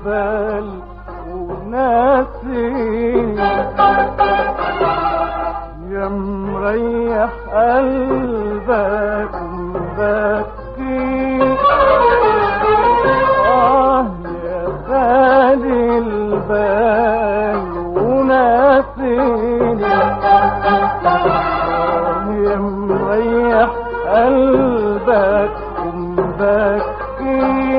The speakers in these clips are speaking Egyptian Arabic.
البال وناسيني يا مريح قلبك مبكي آه يا غالي البال وناسيني آه يا مريح قلبك مبكي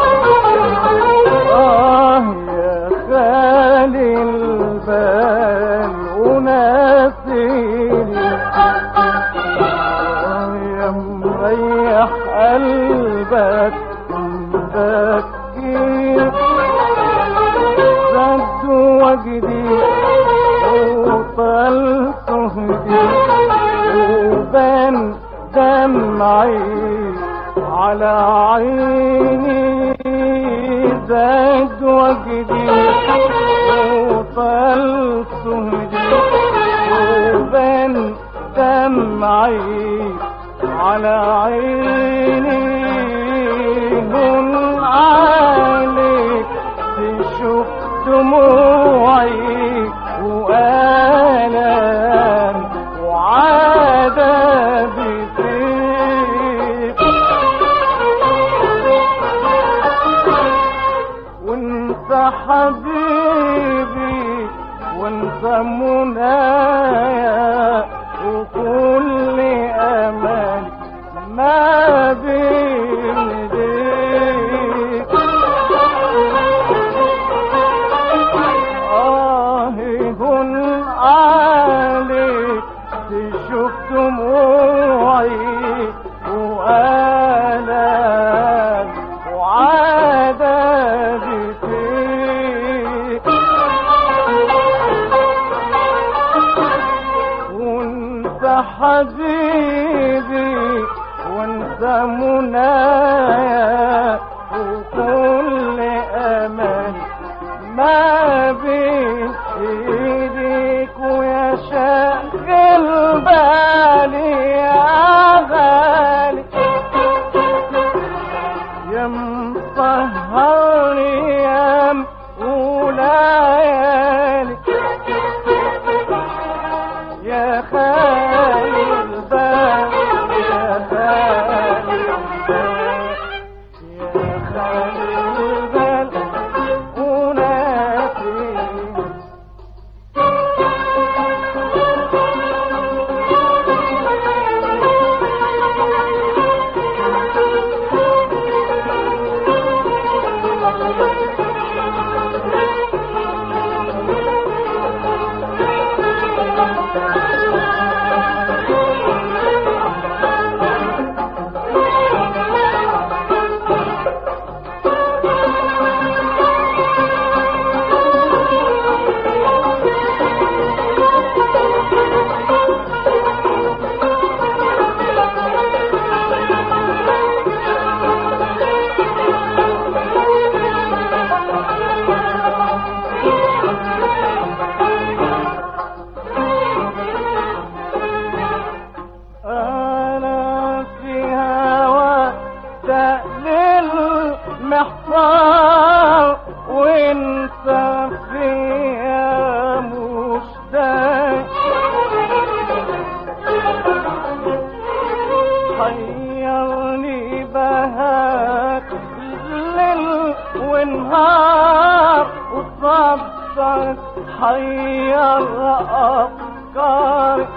آه يا خالي البال وناسيني آه يا مريح قلبك مبكي زاد وجدي وطال صهدي وبان دمعي على عيني زاد وجدي وطال صهدي وبان دمعي على عيني هون عليك تشوف دموعي وألم وعذابي فيك وانت حبيبي وانت منايا وكل امل ما بين ايديك آه هون عليك تشوف دموعي وألم وعذابي فيك وانت حبيبي وانت منايا وكل امل ما بين ايديك ويا شاغل بالي يا غالي يا مطهر ايام وليالي يا خالي البال يا خالي البال يا خالي البال وناسي أنا في هوا تقليل محصار وانت فيها مشتاق حيرني بهاك ليل ونهار وصبرك حير أفكاري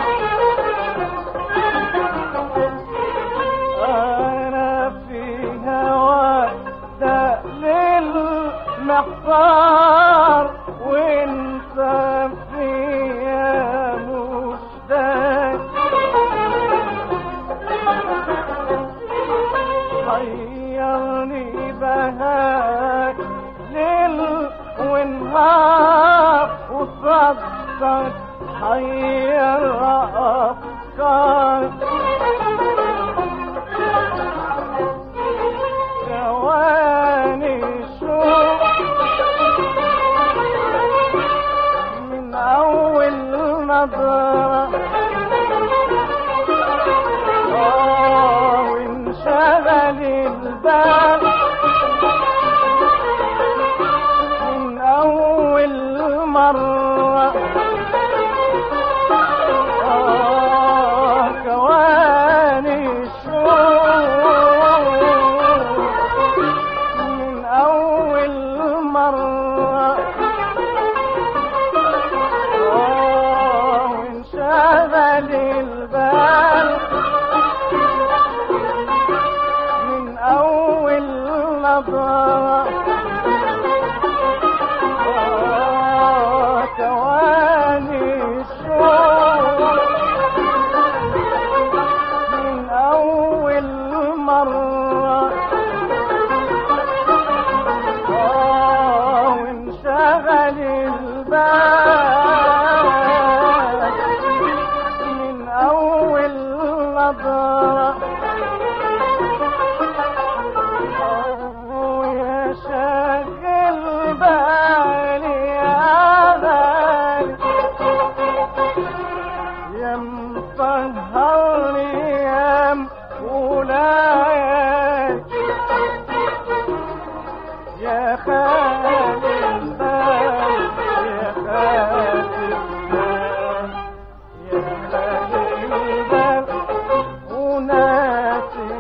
أنا في هواك تقليل محصار وانت فيها مشتاق حيرني بهاك ليل ونهار وصدقك حير أفكاري ثواني شوق من أول نظرة آه وانشغل الباب بالي يا غالي يا مطهرني يا مولاي يا خالي البال يا خالي البال يا خالي البال وناسي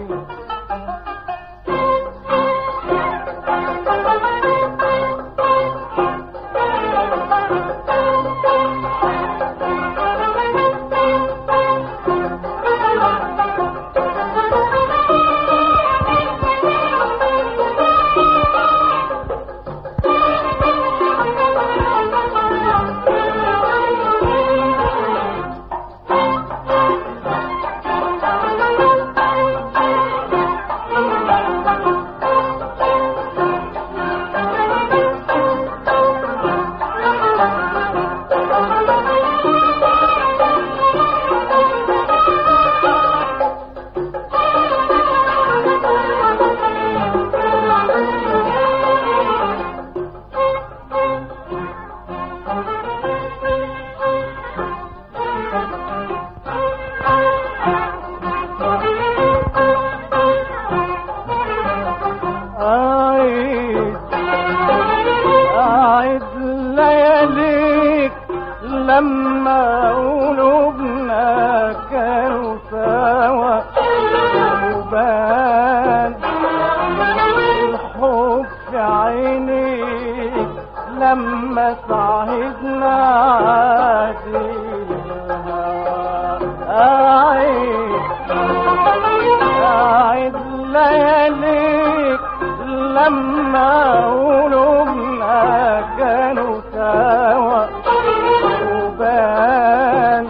أعيد أعيد لياليك لما قلوبنا كانوا سوا وبان الحب في عينيك لما سعدنا عادي الهوى أعيد أعد لياليك لما قلوبنا كانوا سوا وبان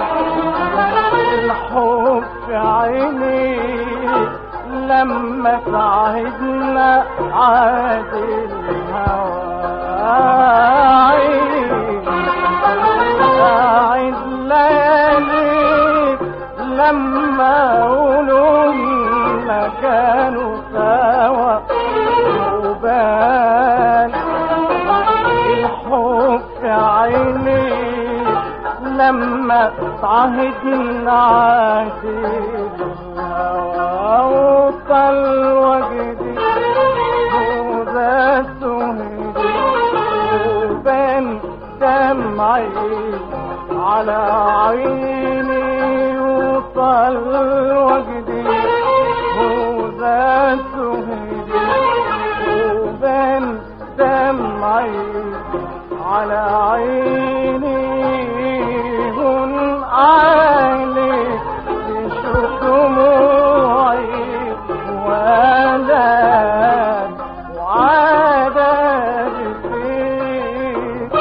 الحب في عينيك لما سعدنا عاد الهوى أعد لياليك لما قلوبنا كانوا سوا وبان الحب في عينيك لما صعدنا عاشق الهوى وطل وجدي وذا سهدي وبان دمعي على عيني وطل وجدي وذا سهدي وبان دمعي على عيني هن عليك تشوف دموعي وآلام وعذاب فيك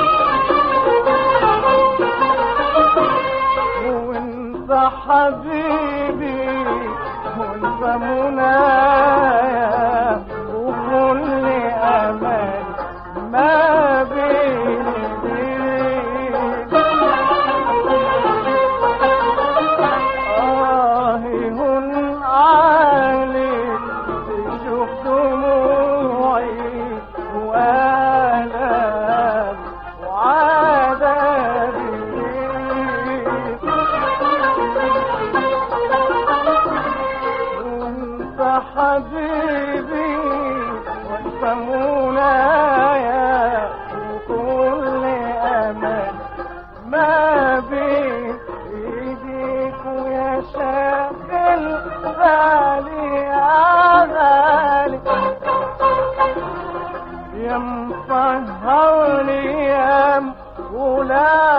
وانت حبيبي وانت منايا وكل امان ما بيني وبينك آه هن عليك تشوف دموعي وآلام وعذابي وانت حبيبي وانت منايا وكل امان ما بين ايديك ويا شاغل بالي يا غالي يا مطهرني يا مولاي